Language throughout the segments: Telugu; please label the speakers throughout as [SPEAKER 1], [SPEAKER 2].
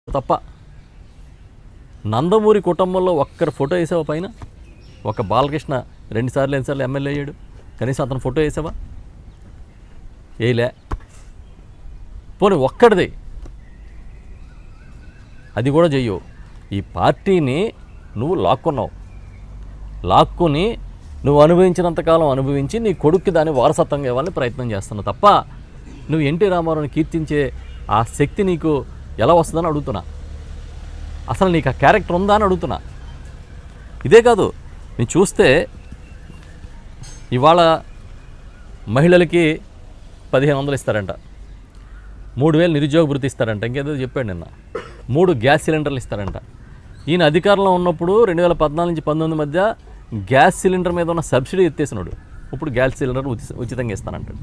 [SPEAKER 1] తప్ప నందమూరి కుటుంబంలో ఒక్కరి ఫోటో వేసావా పైన ఒక బాలకృష్ణ రెండుసార్లు ఎన్నిసార్లు ఎమ్మెల్యే అయ్యాడు కనీసం అతను ఫోటో వేసావా వేయలే పోనీ ఒక్కడిది అది కూడా చెయ్యవు ఈ పార్టీని నువ్వు లాక్కున్నావు లాక్కుని నువ్వు అనుభవించినంతకాలం అనుభవించి నీ కొడుక్కి దాన్ని వారసత్వంగా ఇవ్వాలని ప్రయత్నం చేస్తున్నావు తప్ప నువ్వు ఎన్టీ రామారావుని కీర్తించే ఆ శక్తి నీకు ఎలా వస్తుందని అడుగుతున్నా అసలు నీకు ఆ క్యారెక్టర్ ఉందా అని అడుగుతున్నా ఇదే కాదు నేను చూస్తే ఇవాళ మహిళలకి పదిహేను వందలు ఇస్తారంట మూడు వేలు నిరుద్యోగ భృతి ఇస్తారంట ఇంకేదో చెప్పాడు నిన్న మూడు గ్యాస్ సిలిండర్లు ఇస్తారంట ఈయన అధికారంలో ఉన్నప్పుడు రెండు వేల పద్నాలుగు నుంచి పంతొమ్మిది మధ్య గ్యాస్ సిలిండర్ మీద ఉన్న సబ్సిడీ ఎత్తేసినాడు ఇప్పుడు గ్యాస్ సిలిండర్ ఉచి- ఉచితంగా ఇస్తానంటాడు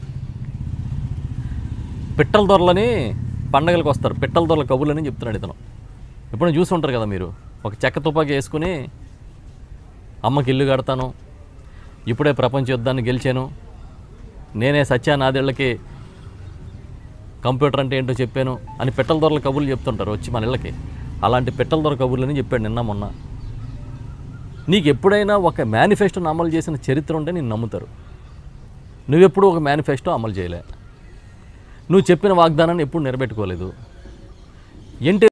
[SPEAKER 1] పిట్టల దొరలని పండగలకు వస్తారు పిట్టల దొరల కబుర్లని చెప్తున్నాడు ఇతను ఎప్పుడైనా చూసి ఉంటారు కదా మీరు ఒక చెక్క తుపాకీ వేసుకుని అమ్మకి ఇల్లు కడతాను ఇప్పుడే ప్రపంచ యుద్ధాన్ని గెలిచాను నేనే సత్యా నాదేళ్లకి కంప్యూటర్ అంటే ఏంటో చెప్పాను అని పిట్టల దొరల కబుర్లు చెప్తుంటారు వచ్చి మన ఇళ్ళకి అలాంటి పిట్టల దొర కబుర్లని చెప్పాడు నిన్న మొన్న నీకు ఎప్పుడైనా ఒక మేనిఫెస్టోని అమలు చేసిన చరిత్ర ఉంటే నేను నమ్ముతారు నువ్వెప్పుడు ఒక మేనిఫెస్టో అమలు చేయలే నువ్వు చెప్పిన వాగ్దానాన్ని ఎప్పుడు నిలబెట్టుకోలేదు ఏంటి